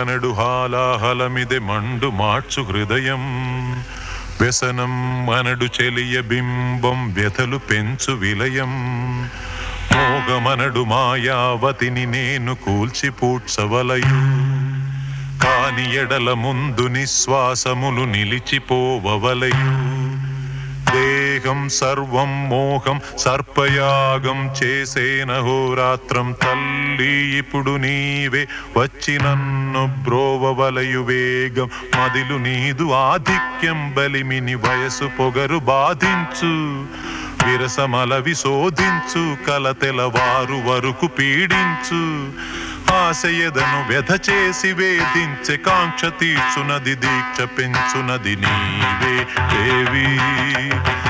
మనడు హాలాహలమిదె మండు మార్చు హృదయం వ్యసనం మనడు చెలియ బింబం వ్యథలు పెంచు విలయం మోగమనడు మాయావతిని నేను కూల్చి పూడ్చవలయు కాని ఎడల ముందు నిశ్వాసములు నిలిచిపోవలయు దేహం సర్వం మోహం సర్పయాగం చేసేనహోరాత్రం తల్లి ఇప్పుడు నీవే వచ్చి నన్ను బ్రోవవలయు వేగం మదిలు నీదు ఆధిక్యం బలిమిని వయసు పొగరు బాధించు విరసమల విశోధించు కలతెలవారు వరకు పీడించు ఆశయదను వ్యధ చేసి వేధించే కాంక్ష తీర్చునది దీక్ష పెంచునది నీవే దేవి